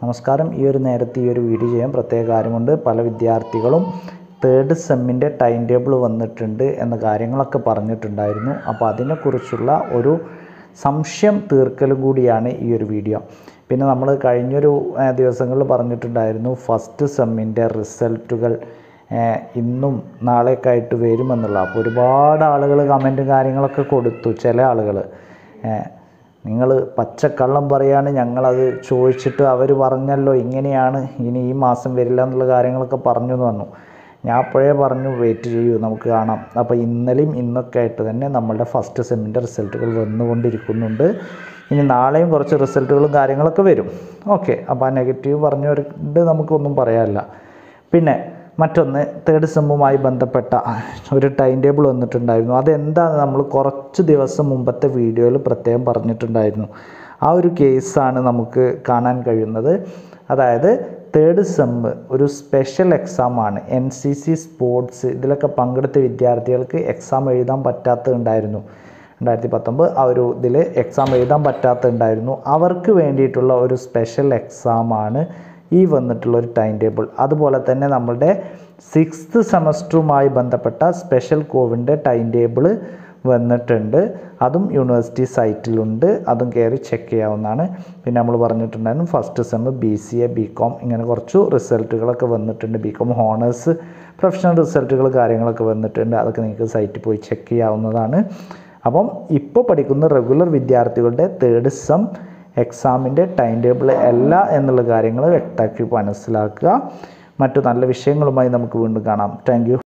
നമസ്കാരം ഈ ഒരു നേരത്തെ ഈ ഒരു വീഡിയോ ചെയ്യാൻ പ്രത്യേക കാര്യമുണ്ട് പല വിദ്യാർത്ഥികളും തേർഡ് സെമ്മിൻ്റെ ടൈം ടേബിൾ വന്നിട്ടുണ്ട് എന്ന കാര്യങ്ങളൊക്കെ പറഞ്ഞിട്ടുണ്ടായിരുന്നു അപ്പോൾ അതിനെക്കുറിച്ചുള്ള ഒരു സംശയം തീർക്കലും കൂടിയാണ് ഈ ഒരു വീഡിയോ പിന്നെ നമ്മൾ കഴിഞ്ഞൊരു ഏഹ്, ദിവസങ്ങളിൽ പറഞ്ഞിട്ടുണ്ടായിരുന്നു ഫസ്റ്റ് സെമ്മിൻ്റെ റിസൾട്ടുകൾ ഏഹ്, ഇന്നും നാളെയൊക്കെ ആയിട്ട് വരുമെന്നുള്ള അപ്പോൾ ഒരുപാട് ആളുകൾ കമൻറ്റും കാര്യങ്ങളൊക്കെ കൊടുത്തു ചില ആളുകൾ നിങ്ങൾ പച്ചക്കള്ളം പറയാണ് ഞങ്ങളത് ചോദിച്ചിട്ട് അവർ പറഞ്ഞല്ലോ ഇങ്ങനെയാണ് ഇനി ഈ മാസം വരില്ല എന്നുള്ള കാര്യങ്ങളൊക്കെ പറഞ്ഞു എന്ന് പറഞ്ഞു ഞാൻ അപ്പോഴേ പറഞ്ഞു വെയിറ്റ് ചെയ്യൂ നമുക്ക് കാണാം അപ്പോൾ ഇന്നലെയും ഇന്നൊക്കെ ആയിട്ട് തന്നെ നമ്മളുടെ ഫസ്റ്റ് സെമ്മിൻ്റെ റിസൾട്ടുകൾ വന്നുകൊണ്ടിരിക്കുന്നുണ്ട് ഇനി നാളെയും കുറച്ച് റിസൾട്ടുകളും കാര്യങ്ങളൊക്കെ വരും ഓക്കെ അപ്പോൾ ആ നെഗറ്റീവ് പറഞ്ഞവർക്ക് നമുക്കൊന്നും പറയാനില്ല പിന്നെ മറ്റൊന്ന് തേർഡ് സെമ്മുമായി ബന്ധപ്പെട്ട ഒരു ടൈം ടേബിൾ വന്നിട്ടുണ്ടായിരുന്നു അതെന്താണ് നമ്മൾ കുറച്ച് ദിവസം മുമ്പത്തെ വീഡിയോയിൽ പ്രത്യേകം പറഞ്ഞിട്ടുണ്ടായിരുന്നു ആ ഒരു കേസാണ് നമുക്ക് കാണാൻ കഴിയുന്നത് അതായത് തേർഡ് സെമ്മ് ഒരു സ്പെഷ്യൽ എക്സാമാണ് എൻ സി സി സ്പോർട്സ് ഇതിലൊക്കെ പങ്കെടുത്ത വിദ്യാർത്ഥികൾക്ക് എക്സാം എഴുതാൻ പറ്റാത്തതുണ്ടായിരുന്നു രണ്ടായിരത്തി പത്തൊമ്പത് ആ ഒരു ഇതിൽ എക്സാം എഴുതാൻ പറ്റാത്തതുണ്ടായിരുന്നു അവർക്ക് വേണ്ടിയിട്ടുള്ള ഒരു സ്പെഷ്യൽ എക്സാമാണ് ഈ വന്നിട്ടുള്ള ഒരു ടൈം ടേബിൾ അതുപോലെ തന്നെ നമ്മളുടെ സിക്സ്ത് സെമസ്റ്ററുമായി ബന്ധപ്പെട്ട സ്പെഷ്യൽ കോവിൻ്റെ ടൈം ടേബിൾ വന്നിട്ടുണ്ട് അതും യൂണിവേഴ്സിറ്റി സൈറ്റിലുണ്ട് അതും കയറി ചെക്ക് ചെയ്യാവുന്നതാണ് പിന്നെ നമ്മൾ പറഞ്ഞിട്ടുണ്ടായിരുന്നു first sem B C A B com ഇങ്ങനെ കുറച്ച് റിസൾട്ടുകളൊക്കെ വന്നിട്ടുണ്ട് ബി കോം ഹോണേഴ്സ് പ്രൊഫഷണൽ റിസൾട്ടുകൾ കാര്യങ്ങളൊക്കെ വന്നിട്ടുണ്ട് അതൊക്കെ നിങ്ങൾക്ക് സൈറ്റിൽ പോയി ചെക്ക് ചെയ്യാവുന്നതാണ് അപ്പം ഇപ്പോൾ പഠിക്കുന്ന റെഗുലർ വിദ്യാർത്ഥികളുടെ തേർഡ് സെം എക്സാമിൻ്റെ ടൈം ടേബിൾ അല്ല എന്നുള്ള കാര്യങ്ങൾ വ്യക്തമാക്കി മനസ്സിലാക്കുക മറ്റു നല്ല വിഷയങ്ങളുമായി നമുക്ക് വീണ്ടും കാണാം താങ്ക്